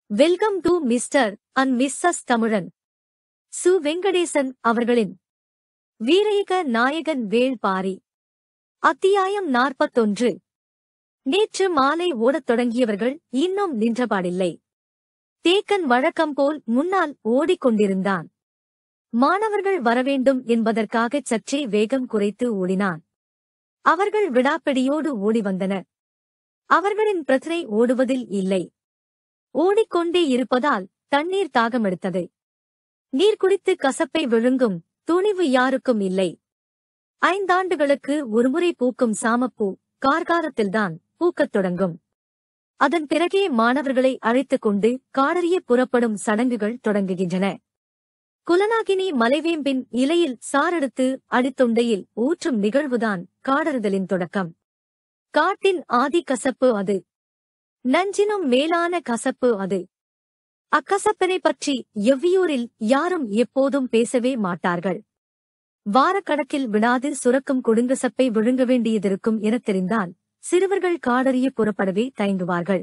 welcome to mister and missus Tamizhan Su Venkatesan அவர்களின் வீரயுக நாயகன் வேள்பாரி அத்தியாயம் நாற்பத்தொன்று நேற்று மாலை ஓடத் தொடங்கியவர்கள் இன்னும் நின்றபாடில்லை தேக்கன் வழக்கம் போல் முன்னால் ஓடிக்கொண்டிருந்தான் மாணவர்கள் வரவேண்டும் என்பதற்காகச் சற்றே வேகம் குறைத்து ஓடினான் அவர்கள் விடாப்பிடியோடு ஓடி வந்தனர் அவர்களின் பிரச்சனை ஓடுவதில் இல்லை ஓடிக்கொண்டே இருப்பதால் தண்ணீர் தாகமெடுத்தது நீர் குடித்து கசப்பை விழுங்கும் துணிவு யாருக்கும் இல்லை ஐந்தாண்டுகளுக்கு ஒருமுறை பூக்கும் சாமப்பூ கார்காலத்தில்தான் பூக்கத் தொடங்கும் அதன் பிறகே மாணவர்களை அழைத்துக் கொண்டு காடறிய புறப்படும் சடங்குகள் தொடங்குகின்றன குலநாகினி மலைவேம்பின் இலையில் சாரெடுத்து அடித்தொண்டையில் ஊற்றும் நிகழ்வுதான் காடறுதலின் தொடக்கம் காட்டின் ஆதி கசப்பு அது நஞ்சினும் மேலான கசப்பு அது அக்கசப்பினை பற்றி எவ்வியூரில் யாரும் எப்போதும் பேசவே மாட்டார்கள் வாரக்கணக்கில் விடாது சுரக்கும் கொடுங்கசப்பை விழுங்க வேண்டியதிருக்கும் எனத் தெரிந்தால் சிறுவர்கள் காடறிய புறப்படவே தயங்குவார்கள்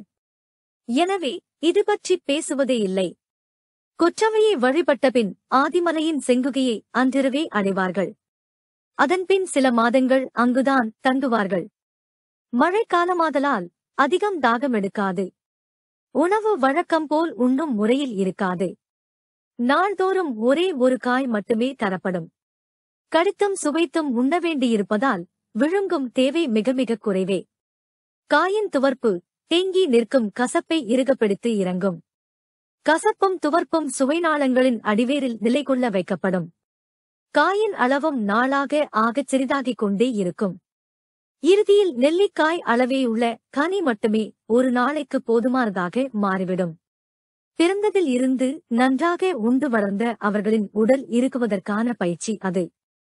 எனவே இது பற்றி பேசுவதே இல்லை கொற்றவையை வழிபட்டபின் ஆதிமலையின் செங்குகையை அன்றிரவே அடைவார்கள் அதன்பின் சில மாதங்கள் அங்குதான் தங்குவார்கள் மழைக்காலமாதலால் அதிகம் தாகம் எடுக்காது உணவு வழக்கம் போல் உண்ணும் முறையில் இருக்காது நாள்தோறும் ஒரே ஒரு காய் மட்டுமே தரப்படும் கடித்தும் சுவைத்தும் உண்ண வேண்டியிருப்பதால் விழுங்கும் தேவை மிக மிக குறைவே காயின் துவர்ப்பு தேங்கி நிற்கும் கசப்பை இறுகப்படுத்தி இறங்கும் கசப்பும் துவர்ப்பும் சுவைநாளங்களின் அடிவேரில் நிலை கொள்ள வைக்கப்படும் காயின் அளவும் நாளாக ஆகச் சிறிதாகிக் கொண்டே இருக்கும் இறுதியில் நெல்லிக்காய் அளவேயுள்ள கனி மட்டுமே ஒரு நாளைக்கு போதுமானதாக மாறிவிடும் பிறந்ததில் இருந்து நன்றாக உண்டு வளர்ந்த அவர்களின் உடல் இருக்குவதற்கான பயிற்சி அது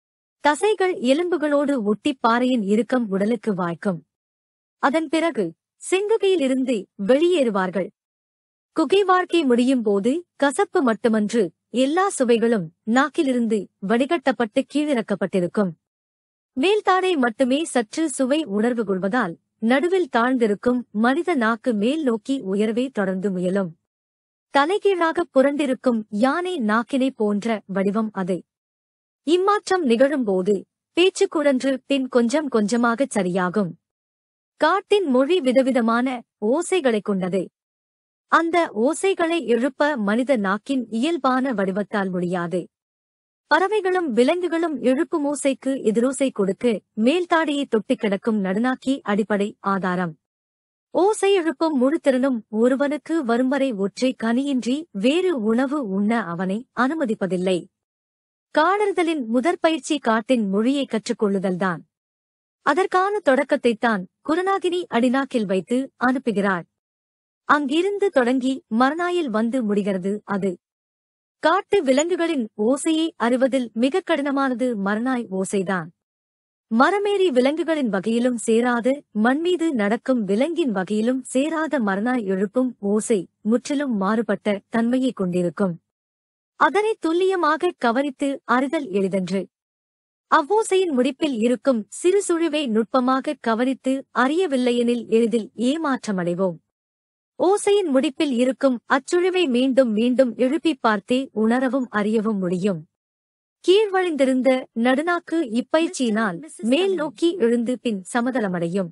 தசைகள் எலும்புகளோடு ஒட்டி பாறையின் இறுக்கம் உடலுக்கு வாய்க்கும் அதன் பிறகு செங்குகையிலிருந்து வெளியேறுவார்கள் குகை வாழ்க்கை முடியும் போது கசப்பு மட்டுமன்று எல்லா சுவைகளும் நாக்கிலிருந்து வடிகட்டப்பட்டு கீழிறக்கப்பட்டிருக்கும் மேல்தாடை மட்டுமே சற்று சுவை உணர்வு கொள்வதால் நடுவில் தாழ்ந்திருக்கும் மனித நாக்கு மேல் நோக்கி உயரவே தொடர்ந்து முயலும் தலைகீழாக புரண்டிருக்கும் யானை நாக்கினை போன்ற வடிவம் அது இம்மாற்றம் நிகழும்போது பேச்சு குழன்று பின் கொஞ்சம் கொஞ்சமாகச் சரியாகும் காட்டின் மொழி விதவிதமான ஓசைகளைக் கொண்டது அந்த ஓசைகளை எழுப்ப மனித நாக்கின் இயல்பான வடிவத்தால் முடியாது பறவைகளும் விலங்குகளும் எழுப்பும் ஓசைக்கு எதிரோசை கொடுக்க மேல்தாடையை தொட்டிக் கிடக்கும் நடுநாக்கி அடிப்படை ஆதாரம் ஓசை எழுப்பும் முழுத்திறனும் ஒருவனுக்கு வரும்வரை ஒற்றை கனியின்றி வேறு உணவு உண்ண அவனை அனுமதிப்பதில்லை காடறுதலின் முதற் பயிற்சி காட்டின் மொழியை கற்றுக்கொள்ளுதல்தான் அதற்கான தொடக்கத்தைத்தான் குருநாகினி அடிநாக்கில் வைத்து அனுப்புகிறாள் அங்கிருந்து தொடங்கி மறுநாயில் வந்து முடிகிறது அது காட்டு விலங்குகளின் ஓசையை அறிவதில் மிகக் கடினமானது மரநாய் ஓசைதான் மரமேறி விலங்குகளின் வகையிலும் சேராத மண்மீது நடக்கும் விலங்கின் வகையிலும் சேராத மரநாய் எழுப்பும் ஓசை முற்றிலும் மாறுபட்ட தன்மையைக் கொண்டிருக்கும் அதனை துல்லியமாக கவனித்து அறிதல் எளிதன்று அவ்வோசையின் முடிப்பில் இருக்கும் சிறு சுழிவை நுட்பமாக கவனித்து அறியவில்லையெனில் எளிதில் ஏமாற்றமடைவோம் ஓசையின் முடிப்பில் இருக்கும் அச்சுழிவை மீண்டும் மீண்டும் எழுப்பிப் பார்த்தே உணரவும் அறியவும் முடியும் கீழ்வழிந்திருந்த நடுநாக்கு இப்பயிற்சியினால் மேல் நோக்கி எழுந்து பின் சமதளமடையும்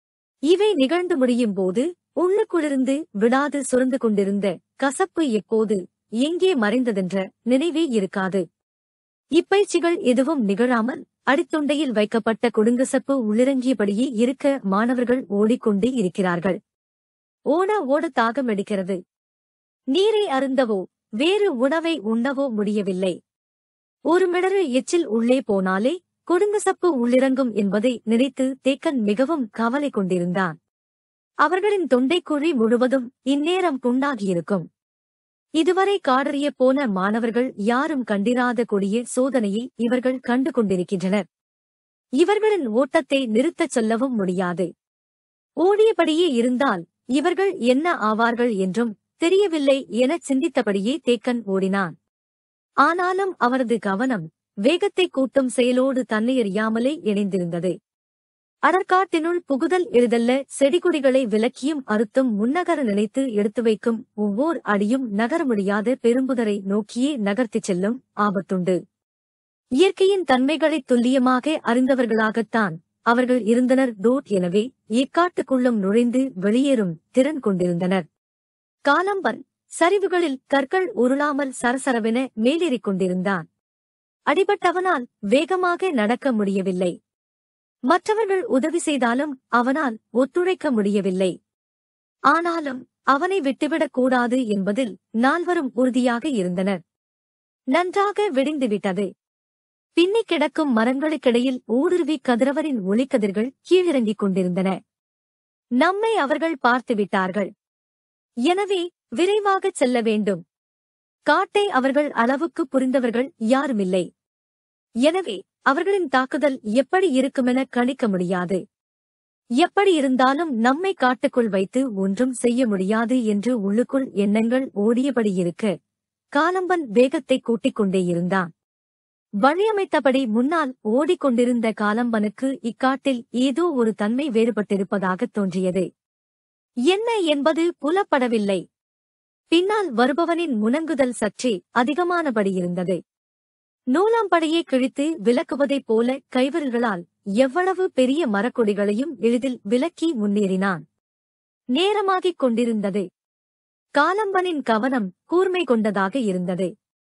இவை நிகழ்ந்து முடியும் போது உள்ளுக்குளிர்ந்து விடாது சுரந்து கொண்டிருந்த கசப்பு எப்போது எங்கே மறைந்ததென்ற நினைவே இருக்காது இப்பயிற்சிகள் எதுவும் நிகழாமல் அடித்தொண்டையில் வைக்கப்பட்ட கொடுங்கசப்பு உள்ளிறங்கியபடியே இருக்க மாணவர்கள் ஓடிக்கொண்டே இருக்கிறார்கள் ஓட ஓட தாகம் எடுக்கிறது நீரை அருந்தவோ வேறு உணவை உண்ணவோ முடியவில்லை ஒரு மிடறு எச்சில் உள்ளே போனாலே கொடுங்கசப்பு உள்ளிறங்கும் என்பதை நினைத்து தேக்கன் மிகவும் கவலை கொண்டிருந்தான் அவர்களின் தொண்டைக்குழி முழுவதும் இந்நேரம் புண்ணாகியிருக்கும் இதுவரை காடறிய போன மாணவர்கள் யாரும் கண்டிராத கொடிய சோதனையை இவர்கள் கண்டு கொண்டிருக்கின்றனர் இவர்களின் ஓட்டத்தை நிறுத்தச் சொல்லவும் முடியாது ஓடியபடியே இருந்தால் இவர்கள் என்ன ஆவார்கள் என்றும் தெரியவில்லை எனச் சிந்தித்தபடியே தேக்கன் ஓடினான் ஆனாலும் அவரது கவனம் வேகத்தை கூட்டும் செயலோடு தன்னையறியாமலே இணைந்திருந்தது அடற்காட்டினுள் புகுதல் எளிதல்ல செடிகொடிகளை விலக்கியும் அறுத்தும் முன்னகர நினைத்து எடுத்து வைக்கும் ஒவ்வோர் அடியும் நகர முடியாத பெரும்புதரை நோக்கியே நகர்த்திச் செல்லும் ஆபத்துண்டு இயற்கையின் தன்மைகளைத் துல்லியமாக அறிந்தவர்களாகத்தான் அவர்கள் இருந்தனர் டோட் எனவே இக்காட்டுக்குள்ளும் நுழைந்து வெளியேறும் திறன் கொண்டிருந்தனர் காலம்பன் சரிவுகளில் கற்கள் உருளாமல் சரசரவென மேலேறிக் கொண்டிருந்தான் அடிபட்டவனால் வேகமாக நடக்க முடியவில்லை மற்றவர்கள் உதவி செய்தாலும் அவனால் ஒத்துழைக்க முடியவில்லை ஆனாலும் அவனை விட்டுவிடக் கூடாது என்பதில் நால்வரும் உறுதியாக இருந்தனர் நன்றாக விடிந்துவிட்டது பின்னிக் கிடக்கும் மரங்களுக்கிடையில் ஊடுருவி கதிரவரின் ஒளிக்கதிர்கள் கீழிறங்கிக் கொண்டிருந்தன நம்மை அவர்கள் பார்த்து விட்டார்கள் எனவே விரைவாகச் செல்ல வேண்டும் காட்டை அவர்கள் அளவுக்கு புரிந்தவர்கள் யாருமில்லை எனவே அவர்களின் தாக்குதல் எப்படி இருக்குமென கணிக்க முடியாது எப்படி இருந்தாலும் நம்மை காட்டுக்குள் வைத்து ஒன்றும் செய்ய முடியாது என்று உள்ளுக்குள் எண்ணங்கள் ஓடியபடி இருக்க காலம்பன் வேகத்தை கூட்டிக் கொண்டே இருந்தான் வழியமைத்தபடி முன்னால் ஓடிக்கொண்டிருந்த காலம்பனுக்கு இக்காட்டில் ஏதோ ஒரு தன்மை வேறுபட்டிருப்பதாகத் தோன்றியது என்ன என்பது புலப்படவில்லை பின்னால் வருபவனின் முனங்குதல் சற்றே அதிகமானபடி இருந்தது நூலாம்படையே கிழித்து விலக்குவதைப் போல கைவிரல்களால் எவ்வளவு பெரிய மரக்கொடிகளையும் எளிதில் விலக்கி முன்னேறினான் நேரமாகிக் கொண்டிருந்தது காலம்பனின் கவனம் கூர்மை கொண்டதாக இருந்தது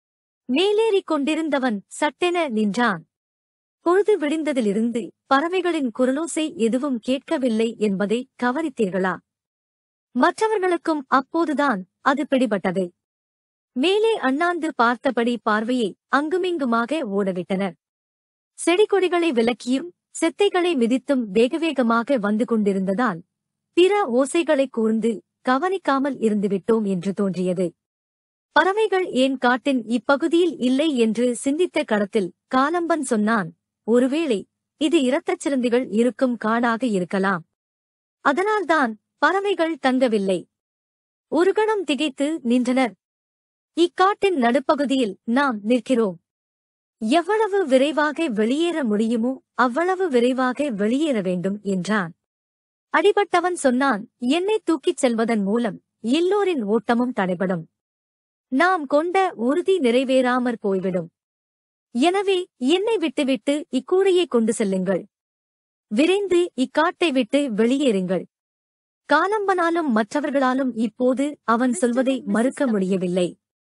மேலேறிக் கொண்டிருந்தவன் சட்டென நின்றான் பொழுது விடிந்ததிலிருந்து பறவைகளின் குரலோசை எதுவும் கேட்கவில்லை என்பதை கவனித்தீர்களா மற்றவர்களுக்கும் அப்போதுதான் அது பிடிபட்டது மேலே அண்ணாந்து பார்த்தபடி பார்வையை அங்குமிங்குமாக ஓடவிட்டனர் செடிகொடிகளை விலக்கியும் செத்தைகளை மிதித்தும் வேகவேகமாக வந்து கொண்டிருந்ததால் பிற ஓசைகளை கூர்ந்து கவனிக்காமல் இருந்துவிட்டோம் என்று தோன்றியது பறவைகள் ஏன் காட்டின் இப்பகுதியில் இல்லை என்று சிந்தித்த கடத்தில் காலம்பன் சொன்னான் ஒருவேளை இது இரத்தச் சிலந்திகள் இருக்கும் காடாக இருக்கலாம் அதனால்தான் பறவைகள் தங்கவில்லை ஒரு கணம் திகைத்து நின்றனர் இக்காட்டின் நடுப்பகுதியில் நாம் நிற்கிறோம் எவ்வளவு விரைவாக வெளியேற முடியுமோ அவ்வளவு விரைவாக வெளியேற வேண்டும் என்றான் அடிபட்டவன் சொன்னான் என்னை தூக்கிச் செல்வதன் மூலம் எல்லோரின் ஓட்டமும் தடைபடும் நாம் கொண்ட உறுதி நிறைவேறாமற் போய்விடும் எனவே என்னை விட்டுவிட்டு இக்கூடையை கொண்டு செல்லுங்கள் விரைந்து இக்காட்டை விட்டு வெளியேறுங்கள் காலம்பனாலும் மற்றவர்களாலும் இப்போது அவன் சொல்வதை மறுக்க முடியவில்லை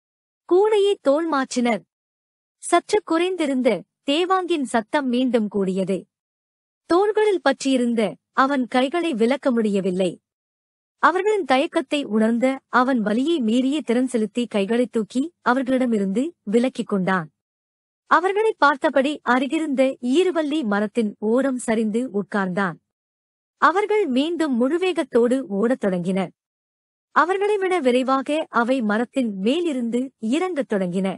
கூடையை தோல் மாற்றினர் சற்று குறைந்திருந்த தேவாங்கின் சத்தம் மீண்டும் கூடியது தோள்களில் பற்றியிருந்த அவன் கைகளை விலக்க முடியவில்லை அவர்களின் தயக்கத்தை உணர்ந்த அவன் வலியை மீறிய திறன் செலுத்தி கைகளைத் தூக்கி அவர்களிடமிருந்து விலக்கிக் கொண்டான் அவர்களை பார்த்தபடி அருகிருந்த ஈருவல்லி மரத்தின் ஓரம் சரிந்து உட்கார்ந்தான் அவர்கள் மீண்டும் முழுவேகத்தோடு ஓடத் தொடங்கினர் அவர்களை விட விரைவாக அவை மரத்தின் மேலிருந்து இறங்கத் தொடங்கின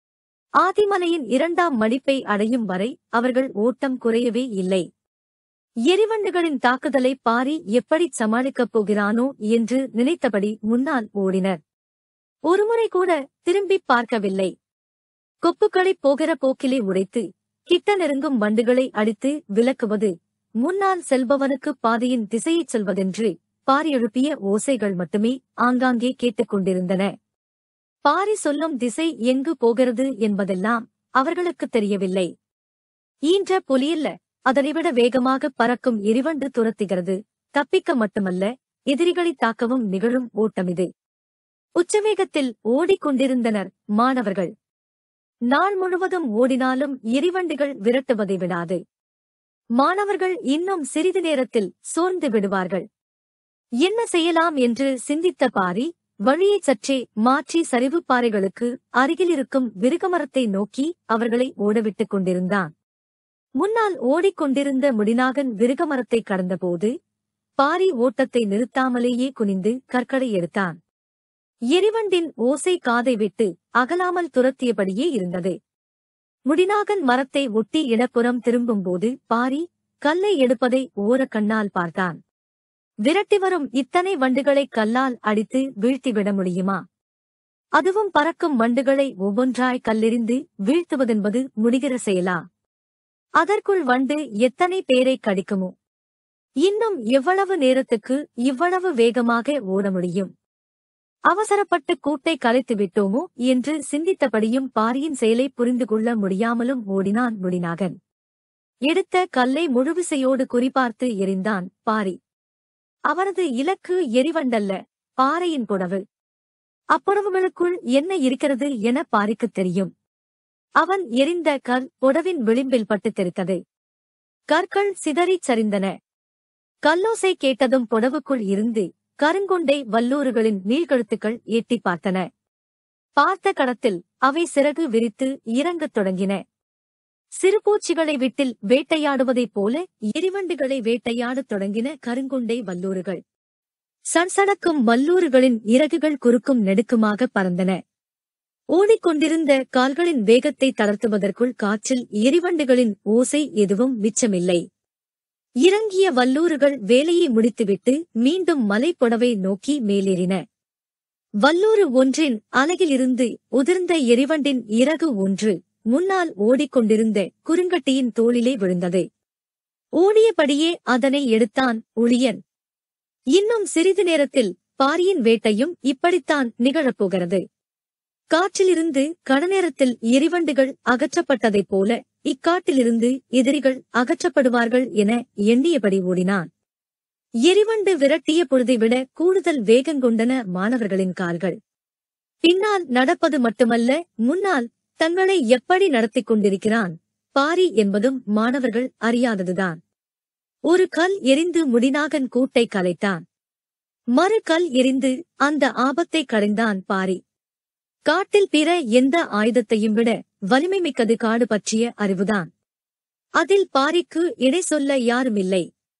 ஆதிமலையின் இரண்டாம் மடிப்பை அடையும் வரை அவர்கள் ஓட்டம் குறையவே இல்லை எரிவண்டுகளின் தாக்குதலை பாரி எப்படி சமாளிக்கப் போகிறானோ என்று நினைத்தபடி முன்னால் ஓடினர் ஒருமுறை கூட திரும்பிப் பார்க்கவில்லை கொப்புக்களை போகிற போக்கிலே உடைத்து கிட்ட நெருங்கும் வண்டுகளை அடித்து விலக்குவது முன்னால் செல்பவனுக்கு பாதையின் திசையைச் சொல்வதென்று பாரி எழுப்பிய ஓசைகள் மட்டுமே ஆங்காங்கே கேட்டுக்கொண்டிருந்தன பாரி சொல்லும் திசை எங்கு போகிறது என்பதெல்லாம் அவர்களுக்குத் தெரியவில்லை ஈன்ற புலியல்ல அதனைவிட வேகமாக பறக்கும் எரிவண்டு துரத்துகிறது தப்பிக்க மட்டுமல்ல எதிரிகளைத் தாக்கவும் நிகழும் ஓட்டமிது உச்சவேகத்தில் ஓடிக்கொண்டிருந்தனர் மாணவர்கள் நாள் முழுவதும் ஓடினாலும் எரிவண்டுகள் விரட்டுவதை விடாது மாணவர்கள் இன்னும் சிறிது நேரத்தில் சோர்ந்து விடுவார்கள் என்ன செய்யலாம் என்று சிந்தித்த பாரி வழியைச் சற்றே மாற்றி சரிவு பாறைகளுக்கு அருகிலிருக்கும் விருகமரத்தை நோக்கி அவர்களை ஓடவிட்டுக் கொண்டிருந்தான் முன்னால் ஓடிக்கொண்டிருந்த முடிநாகன் விருகமரத்தை கடந்தபோது பாரி ஓட்டத்தை நிறுத்தாமலேயே குனிந்து கற்களை எடுத்தான் எரிவண்டின் ஓசை காதை விட்டு அகலாமல் துரத்தியபடியே இருந்தது முடிநாகன் மரத்தை ஒட்டி இடப்புறம் திரும்பும்போது பாரி கல்லை எடுப்பதை ஓர கண்ணால் பார்த்தான் விரட்டி வரும் இத்தனை வண்டுகளை கல்லால் அடித்து வீழ்த்திவிட முடியுமா அதுவும் பறக்கும் வண்டுகளை ஒவ்வொன்றாய் கல்லெறிந்து வீழ்த்துவதென்பது முடிகிற செயலா அதற்குள் வண்டு எத்தனை பேரை கடிக்குமோ இன்னும் எவ்வளவு நேரத்துக்கு இவ்வளவு வேகமாக ஓட முடியும் அவசரப்பட்டு கூட்டை கலைத்து விட்டோமோ என்று சிந்தித்தபடியும் பாரியின் செயலை புரிந்து கொள்ள முடியாமலும் ஓடினான் முடிநாகன் எடுத்த கல்லை முழுவிசையோடு குறிபார்த்து எறிந்தான் பாரி அவரது இலக்கு எரிவண்டல்ல பாறையின் புடவு அப்புடவுகளுக்குள் என்ன இருக்கிறது என பாரிக்குத் தெரியும் அவன் எரிந்த கல் புடவின் விளிம்பில் பட்டு தெரித்தது கற்கள் சிதறிச் சரிந்தன கல்லோசை கேட்டதும் புடவுக்குள் இருந்து கருங்கொண்டை வல்லூறுகளின் நீள்கழுத்துக்கள் எட்டிப் பார்த்தன பார்த்த கடத்தில் அவை சிறகு விரித்து இறங்கத் தொடங்கின சிறுபூச்சிகளை விட்டில் வேட்டையாடுவதைப் போல எரிவண்டுகளை வேட்டையாடத் தொடங்கின கருங்கொண்டை வல்லூறுகள் சன்சடக்கும் வல்லூறுகளின் இறகுகள் குறுக்கும் நெடுக்குமாக பறந்தன ஓடிக்கொண்டிருந்த கால்களின் வேகத்தை தளர்த்துவதற்குள் காற்றில் எரிவண்டுகளின் ஓசை எதுவும் மிச்சமில்லை இறங்கிய வல்லூறுகள் வேலையை முடித்துவிட்டு மீண்டும் மலைப்புடவை நோக்கி மேலேறின வல்லூறு ஒன்றின் அலகிலிருந்து உதிர்ந்த எரிவண்டின் இறகு ஒன்று முன்னால் ஓடிக்கொண்டிருந்த குறுங்கட்டியின் தோளிலே விழுந்தது ஓடியபடியே அதனை எடுத்தான் உளியன் இன்னும் சிறிது நேரத்தில் பாரியின் வேட்டையும் இப்படித்தான் நிகழப்போகிறது காற்றிலிருந்து கணநேரத்தில் எரிவண்டுகள் அகற்றப்பட்டதைப் போல இக்காட்டிலிருந்து எதிரிகள் அகற்றப்படுவார்கள் என எண்ணியபடி ஓடினான் எரிவண்டு விரட்டிய பொழுதை விட கூடுதல் வேகங்கொண்டன மாணவர்களின் கால்கள் பின்னால் நடப்பது மட்டுமல்ல முன்னால் தங்களை எப்படி நடத்திக் கொண்டிருக்கிறான் பாரி என்பதும் மாணவர்கள் அறியாததுதான் ஒரு கல் எரிந்து முடிநாகன் கூட்டை கலைத்தான் மறு கல் எரிந்து அந்த ஆபத்தை களைந்தான் பாரி காட்டில் பிற எந்த ஆயுதத்தையும் விட வலிமை மிக்கது காடு பற்றிய அறிவுதான் அதில் பாரிக்கு இடை சொல்ல யாருமில்லை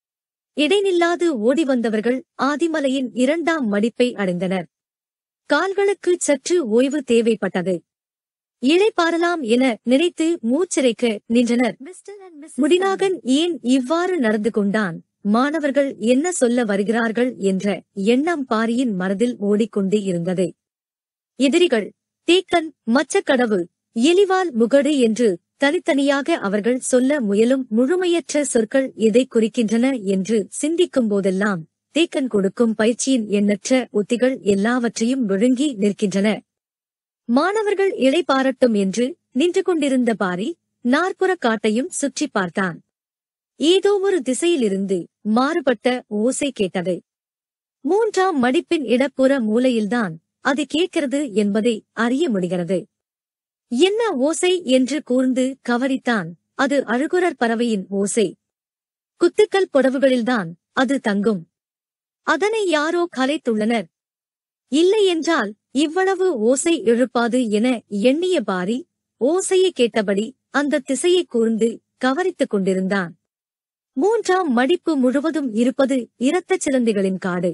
இடைநில்லாது ஓடி வந்தவர்கள் ஆதிமலையின் இரண்டாம் மடிப்பை அடைந்தனர் கால்களுக்கு சற்று ஓய்வு தேவைப்பட்டது இளைப்பாறலாம் என நினைத்து மூச்சிறைக்க நின்றனர் முடிநாகன் ஏன் இவ்வாறு நடந்து கொண்டான் மாணவர்கள் என்ன சொல்ல வருகிறார்கள் என்ற எண்ணம் பாரியின் மனதில் ஓடிக்கொண்டே இருந்தது எதிரிகள் தேக்கன் மச்சக்கடவு எலிவால் முகடு என்று தனித்தனியாக அவர்கள் சொல்ல முயலும் முழுமையற்ற சொற்கள் எதை குறிக்கின்றன என்று சிந்திக்கும் போதெல்லாம் தேக்கன் கொடுக்கும் பயிற்சியின் எண்ணற்ற உத்திகள் எல்லாவற்றையும் விழுங்கி நிற்கின்றன மாணவர்கள் இளைப்பாரட்டும் என்று நின்று கொண்டிருந்த பாரி நாற்புற காட்டையும் சுற்றி பார்த்தான் ஏதோ ஒரு திசையிலிருந்து மாறுபட்ட ஓசை கேட்டது மூன்றாம் மடிப்பின் இடப்புற மூலையில்தான் அது கேட்கிறது என்பதை அறிய முடிகிறது என்ன ஓசை என்று கூர்ந்து கவனித்தான் அது அழுகுரர் பறவையின் ஓசை குத்துக்கல் புடவுகளில்தான் அது தங்கும் அதனை யாரோ கலைத்துள்ளனர் இல்லை என்றால் இவ்வளவு ஓசை எழுப்பாது என எண்ணிய பாரி ஓசையை கேட்டபடி அந்த திசையை கூர்ந்து கவனித்துக் கொண்டிருந்தான் மூன்றாம் மடிப்பு முழுவதும் இருப்பது இரத்தச் சிலந்திகளின் காடு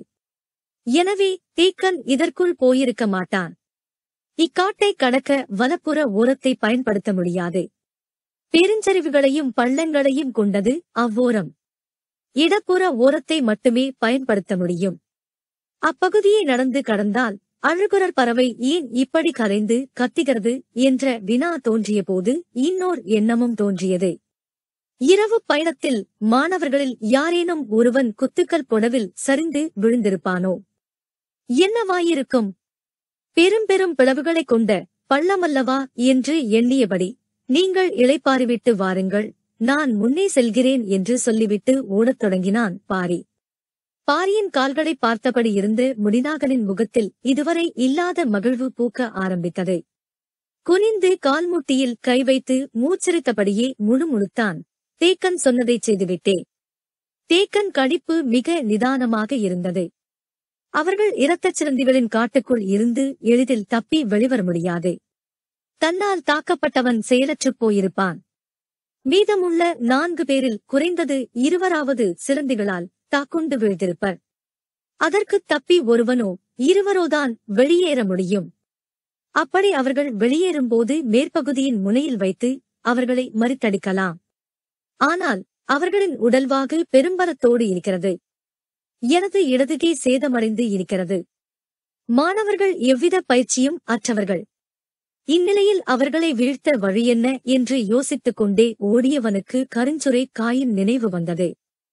எனவே தீக்கன் இதற்குள் போயிருக்க மாட்டான் இக்காட்டை கடக்க வலப்புற ஓரத்தை பயன்படுத்த முடியாது பெருஞ்சரிவுகளையும் பள்ளங்களையும் கொண்டது அவ்வோரம் இடப்புற ஓரத்தை மட்டுமே பயன்படுத்த முடியும் அப்பகுதியை நடந்து கடந்தால் அழுகுரர் பறவை ஏன் இப்படி கரைந்து கத்துகிறது என்ற வினா தோன்றிய போது இன்னோர் எண்ணமும் தோன்றியது இரவு பயணத்தில் மாணவர்களில் யாரேனும் ஒருவன் குத்துக்கள் புடவில் சரிந்து விழுந்திருப்பானோ என்னவாயிருக்கும் பெரும் பெரும் பிளவுகளைக் கொண்ட பள்ளமல்லவா என்று எண்ணியபடி நீங்கள் இளைப்பாறிவிட்டு வாருங்கள் நான் முன்னே செல்கிறேன் என்று சொல்லிவிட்டு ஓடத் தொடங்கினான் பாரி பாரியின் கால்களை பார்த்தபடி இருந்து முடிநாகனின் முகத்தில் இதுவரை இல்லாத மகிழ்வு பூக்க ஆரம்பித்தது குனிந்து கால்முட்டியில் கை வைத்து மூச்சரித்தபடியே முணுமுணுத்தான் தேக்கன் சொன்னதைச் செய்துவிட்டே தேக்கன் கடிப்பு மிக நிதானமாக இருந்தது அவர்கள் இரத்தச் சிலந்திகளின் காட்டுக்குள் இருந்து எளிதில் தப்பி வெளிவர முடியாது தன்னால் தாக்கப்பட்டவன் செயலற்றுப் போயிருப்பான் மீதமுள்ள நான்கு பேரில் குறைந்தது இருவராவது சிலந்திகளால் தாக்குண்டு விழுந்திருப்பர் அதற்கு தப்பி ஒருவனோ இருவரோதான் வெளியேற முடியும் அப்படி அவர்கள் வெளியேறும்போது மேற்பகுதியின் முனையில் வைத்து அவர்களை மறித்தடிக்கலாம் ஆனால் அவர்களின் உடல்வாகு பெரும்பரத்தோடு இருக்கிறது எனது இடதுகே சேதமடைந்து இருக்கிறது மாணவர்கள் எவ்வித பயிற்சியும் அற்றவர்கள் இந்நிலையில் அவர்களை வீழ்த்த வழியென்ன என்று யோசித்துக் கொண்டே ஓடியவனுக்கு கருஞ்சுரை காயின் நினைவு வந்தது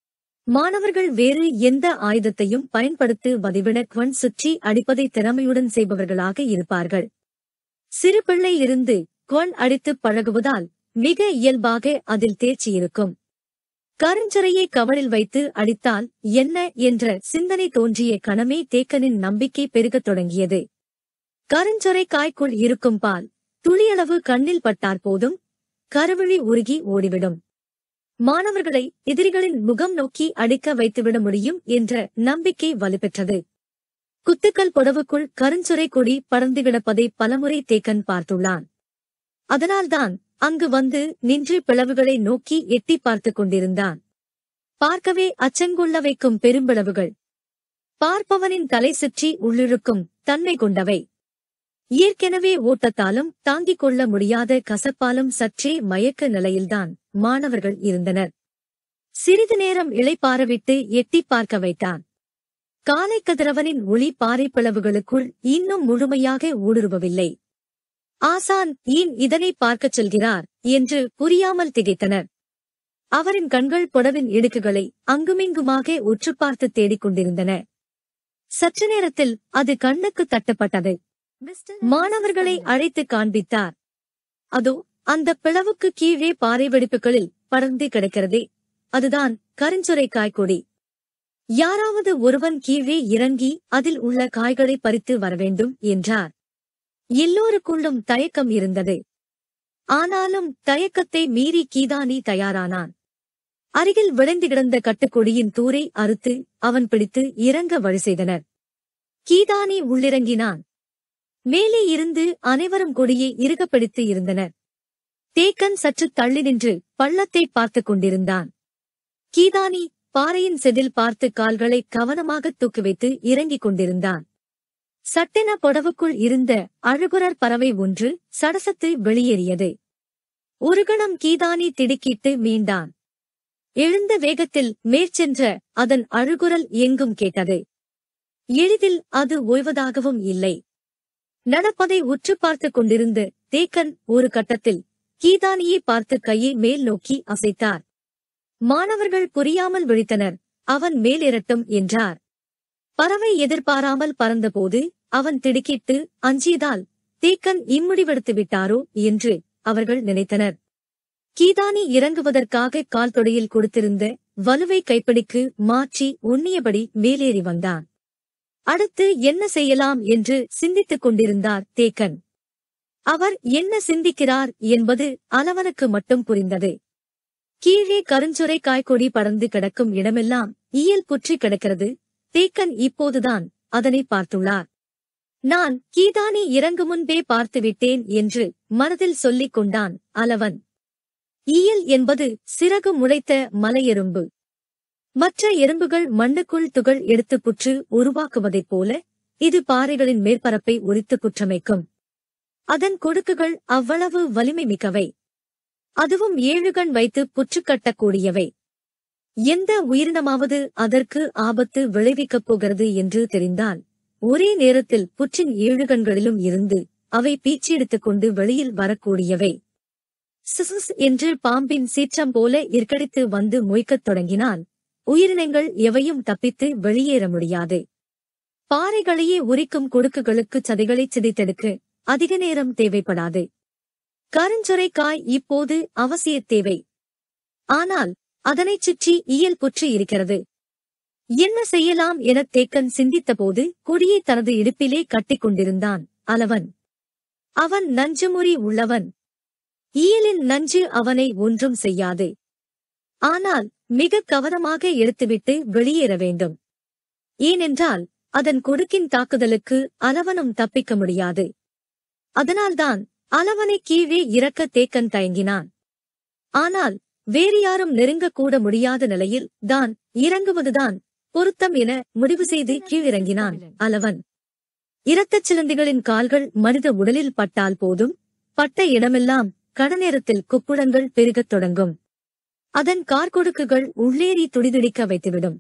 மாணவர்கள் வேறு எந்த ஆயுதத்தையும் பயன்படுத்துவதை விட குவன் சுற்றி அடிப்பதை திறமையுடன் செய்பவர்களாக இருப்பார்கள் சிறு பிள்ளை இருந்து குவன் அடித்து பழகுவதால் மிக இயல்பாக அதில் தேர்ச்சி இருக்கும் கருஞ்சரையை கவலில் வைத்து அடித்தால் என்ன என்ற சிந்தனை தோன்றிய கணமே தேக்கனின் நம்பிக்கை பெருகத் தொடங்கியது கருஞ்சொரை காய்க்குள் இருக்கும் பால் துளியளவு கண்ணில் பட்டார் போதும் கருவிழி உருகி ஓடிவிடும் மாணவர்களை எதிரிகளின் முகம் நோக்கி அடிக்க வைத்துவிட முடியும் என்ற நம்பிக்கை வலுப்பெற்றது குத்துக்கல் புடவுக்குள் கருஞ்சுரை கொடி படர்ந்து கிடப்பதை பலமுறை தேக்கன் பார்த்துள்ளான் அதனால்தான் அங்கு வந்து நின்று பிளவுகளை நோக்கி எட்டி பார்த்துக் கொண்டிருந்தான் பார்க்கவே அச்சங்கொள்ள வைக்கும் பெரும்பிளவுகள் பார்ப்பவனின் தலை சுற்றி உள்ளிழுக்கும் தன்மை கொண்டவை ஏற்கெனவே ஓட்டத்தாலும் தாங்கிக் கொள்ள முடியாத கசப்பாலும் சற்றே மயக்க நிலையில்தான் மாணவர்கள் இருந்தனர் சிறிது நேரம் இளைப்பாரவிட்டு எட்டிப் பார்க்க வைத்தான் காலை கதிரவனின் ஒளி பாறை பிளவுகளுக்குள் இன்னும் முழுமையாக ஊடுருவவில்லை ஆசான் ஏன் இதனை பார்க்கச் செல்கிறார் என்று புரியாமல் திகைத்தனர் அவரின் கண்கள் புடவின் இடுக்குகளை அங்குமிங்குமாக உற்று பார்த்து தேடிக் கொண்டிருந்தன சற்று நேரத்தில் அது கண்ணுக்கு தட்டப்பட்டது மாணவர்களை அழைத்து காண்பித்தார் அதோ அந்த பிளவுக்கு கீழே பாறை வெடிப்புகளில் படர்ந்து கிடக்கிறதே அதுதான் கருஞ்சுரை காய்கொடி யாராவது ஒருவன் கீழே இறங்கி அதில் உள்ள காய்களை பறித்து வரவேண்டும் என்றார் எல்லோருக்குள்ளும் தயக்கம் இருந்தது ஆனாலும் தயக்கத்தை மீறி கீதானி தயாரானான் அருகில் விளைந்து கிடந்த கட்டுக்கொடியின் தூரை அறுத்து அவன் பிடித்து இறங்க வழி செய்தனர் கீதானி உள்ளிறங்கினான் மேலே இருந்து அனைவரும் கொடியை இறுகப் பிடித்து இருந்தனர் தேக்கன் சற்று தள்ளி நின்று பள்ளத்தை பார்த்துக் கொண்டிருந்தான் கீதானி பாறையின் செதில் பார்த்து கால்களை கவனமாக தூக்கி வைத்து இறங்கிக் கொண்டிருந்தான் சட்டென புடவுக்குள் இருந்த அழுகுரர் பறவை ஒன்று சடசத்து வெளியேறியது ஒரு கணம் கீதானி திடுக்கிட்டு மீண்டான் எழுந்த வேகத்தில் மேற்சென்ற அதன் அழுகுரல் எங்கும் கேட்டது எளிதில் அது ஓய்வதாகவும் இல்லை நடப்பதை உற்று பார்த்துக் கொண்டிருந்த தேக்கன் ஒரு கட்டத்தில் கீதானியை பார்த்து கையை மேல் நோக்கி அசைத்தார் மாணவர்கள் புரியாமல் விழித்தனர் அவன் மேலிரட்டும் என்றார் பறவை எதிர்பாராமல் பறந்தபோது அவன் திடுக்கிட்டு அஞ்சியதால் தேக்கன் இம்முடிவெடுத்து விட்டாரோ என்று அவர்கள் நினைத்தனர் கீதானி இறங்குவதற்காக கால் தொடையில் கொடுத்திருந்த வலுவை கைப்பிடிக்கு மாற்றி உண்ணியபடி மேலேறி வந்தான் அடுத்து என்ன செய்யலாம் என்று சிந்தித்துக் கொண்டிருந்தார் தேக்கன் அவர் என்ன சிந்திக்கிறார் என்பது அளவனுக்கு மட்டும் புரிந்தது கீழே கருஞ்சுரை காய்கொடி படர்ந்து கிடக்கும் இடமெல்லாம் ஈயல் புற்றி கிடக்கிறது தேக்கன் இப்போதுதான் அதனை பார்த்துள்ளார் நான் கீதானி இறங்கு முன்பே பார்த்துவிட்டேன் என்று மனதில் சொல்லிக் கொண்டான் அளவன் ஈயல் என்பது சிறகு முளைத்த மலையெறும்பு மற்ற எறும்புகள் மண்ணுக்குள் துகள் எடுத்து புற்று உருவாக்குவதைப் போல இது பாறைகளின் மேற்பரப்பை உரித்து புற்றமைக்கும் அதன் கொடுக்குகள் அவ்வளவு வலிமை மிக்கவை அதுவும் ஏழுகண் வைத்து புற்று கட்டக்கூடியவை எந்த உயிரினமாவது அதற்கு ஆபத்து விளைவிக்கப் போகிறது என்று தெரிந்தால் ஒரே நேரத்தில் புற்றின் ஏழு கண்களிலும் இருந்து அவை பீச்செடுத்துக் கொண்டு வெளியில் வரக்கூடியவை சிசுஸ் என்று பாம்பின் சீற்றம் போல இருக்கடித்து வந்து மொய்க்கத் தொடங்கினால் உயிரினங்கள் எவையும் தப்பித்து வெளியேற முடியாது பாறைகளையே உரிக்கும் கொடுக்குகளுக்கு சதைகளைச் சிதைத்தெடுக்க அதிக நேரம் தேவைப்படாது கருஞ்சுரைக்காய் இப்போது அவசிய தேவை ஆனால் அதனைச் சுற்றி இயல் புற்று இருக்கிறது என்ன செய்யலாம் என தேக்கன் சிந்தித்தபோது கொடியை தனது இடுப்பிலே கட்டிக் கொண்டிருந்தான் அளவன் அவன் நஞ்சுமுறி உள்ளவன் ஈயலின் நஞ்சு அவனை ஒன்றும் செய்யாது ஆனால் மிக கவனமாக எடுத்துவிட்டு வெளியேற வேண்டும் ஏனென்றால் அதன் கொடுக்கின் தாக்குதலுக்கு அளவனும் தப்பிக்க முடியாது அதனால்தான் அளவனை கீழே இறக்க தேக்கன் தயங்கினான் ஆனால் வேறு யாரும் நெருங்கக்கூட முடியாத நிலையில் தான் இறங்குவதுதான் பொருத்தம் என முடிவு செய்து கீழிறங்கினான் அளவன் இரத்தச் சிலந்திகளின் கால்கள் மனித உடலில் பட்டால் போதும் பட்ட இடமெல்லாம் கடநேரத்தில் குப்புடங்கள் பெருகத் தொடங்கும் அதன் கார்கொடுக்குகள் உள்ளேறி துடிதுடிக்க வைத்துவிடும்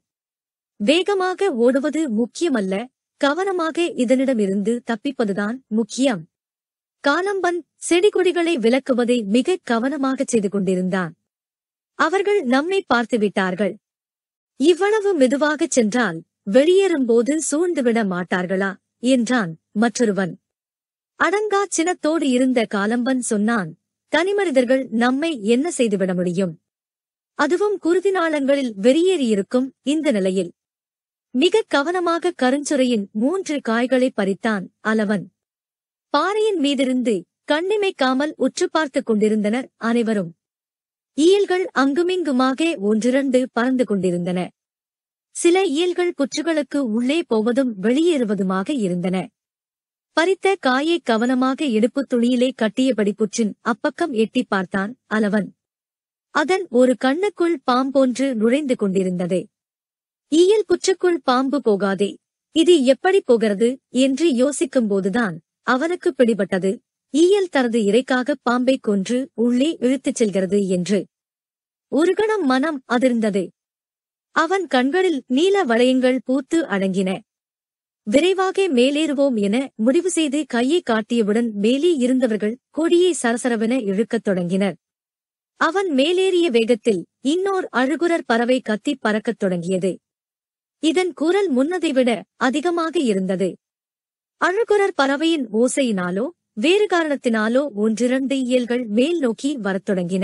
வேகமாக ஓடுவது முக்கியமல்ல கவனமாக இதனிடமிருந்து தப்பிப்பதுதான் முக்கியம் காலம்பன் செடிகொடிகளை விலக்குவதை மிக கவனமாகச் செய்து கொண்டிருந்தான் அவர்கள் நம்மை பார்த்து விட்டார்கள் இவ்வளவு மெதுவாகச் சென்றால் வெளியேறும்போது சூழ்ந்துவிட மாட்டார்களா என்றான் மற்றொருவன் அடங்கா சினத்தோடு இருந்த காலம்பன் சொன்னான் தனிமனிதர்கள் நம்மை என்ன செய்துவிட முடியும் அதுவும் குருதி நாளங்களில் வெறியேறியிருக்கும் இந்த நிலையில் மிகக் கவனமாக கருஞ்சுரையின் மூன்று காய்களை பறித்தான் அலவன் பாறையின் மீதிருந்து கண்ணிமைக்காமல் உற்று பார்த்துக் கொண்டிருந்தனர் அனைவரும் ஈயல்கள் அங்குமிங்குமாக ஒன்றிரண்டு பறந்து கொண்டிருந்தன சில ஈயல்கள் புற்றுகளுக்கு உள்ளே போவதும் வெளியேறுவதுமாக இருந்தன பறித்த காயை கவனமாக இடுப்புத் துணியிலே கட்டியபடி புற்றின் அப்பக்கம் எட்டிப் பார்த்தான் அலவன் அதன் ஒரு கண்ணுக்குள் பாம்பொன்று நுழைந்து கொண்டிருந்தது ஈயல் புற்றுக்குள் பாம்பு போகாதே இது எப்படி போகிறது என்று யோசிக்கும்போதுதான் அவனுக்கு பிடிபட்டது ஈயல் தனது இறைக்காக பாம்பை கொன்று உள்ளே இழுத்துச் செல்கிறது என்று ஒரு கணம் மனம் அதிர்ந்தது அவன் கண்களில் நீல வளையங்கள் பூத்து அடங்கின விரைவாக மேலேறுவோம் என முடிவு செய்து கையை காட்டியவுடன் மேலே இருந்தவர்கள் கொடியை சரசரவென இழுக்கத் தொடங்கினர் அவன் மேலேறிய வேகத்தில் இன்னோர் அழுகுரர் பறவை கத்திப் பறக்கத் தொடங்கியது இதன் குரல் முன்னதை விட அதிகமாக இருந்தது அழுகுரர் பறவையின் ஓசையினாலோ வேறு காரணத்தினாலோ ஒன்றிரண்டு இயல்கள் மேல் நோக்கி வரத் தொடங்கின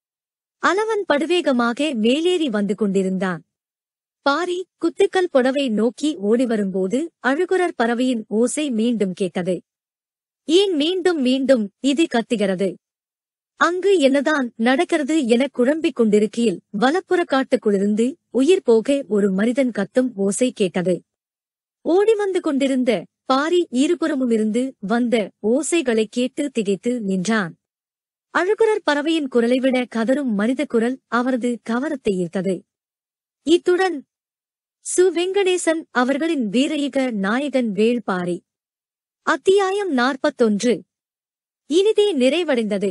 அலவன் படுவேகமாக மேலேறி வந்து கொண்டிருந்தான் பாரி குத்துக்கல் புடவை நோக்கி ஓடிவரும்போது அழுகுரர் பறவையின் ஓசை மீண்டும் கேட்டது ஏன் மீண்டும் மீண்டும் இது கத்துகிறது அங்கு என்னதான் நடக்கிறது என குழம்பிக் கொண்டிருக்கையில் வலப்புற காட்டுக்குள்ளிருந்து உயிர் போக ஒரு மனிதன் கத்தும் ஓசை கேட்டது ஓடி வந்து கொண்டிருந்த பாரி இருபுறமுமிருந்து வந்த ஓசைகளைக் கேட்டு திகைத்து நின்றான் அழுகுரர் பறவையின் குரலை விட கதரும் மனித குரல் அவரது கவனத்தை ஈர்த்தது இத்துடன் சு வெங்கடேசன் அவர்களின் வீரயுக நாயகன் வேள்பாரி அத்தியாயம் நாற்பத்தொன்று இனிதே நிறைவடைந்தது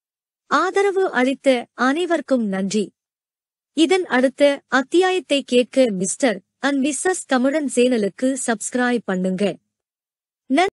ஆதரவு அளித்த அனைவருக்கும் நன்றி இதன் அடுத்த அத்தியாயத்தை கேட்க மிஸ்டர் அண்ட் மிஸ்ஸஸ் தமிழன் சேனலுக்கு சப்ஸ்கிரைப் பண்ணுங்க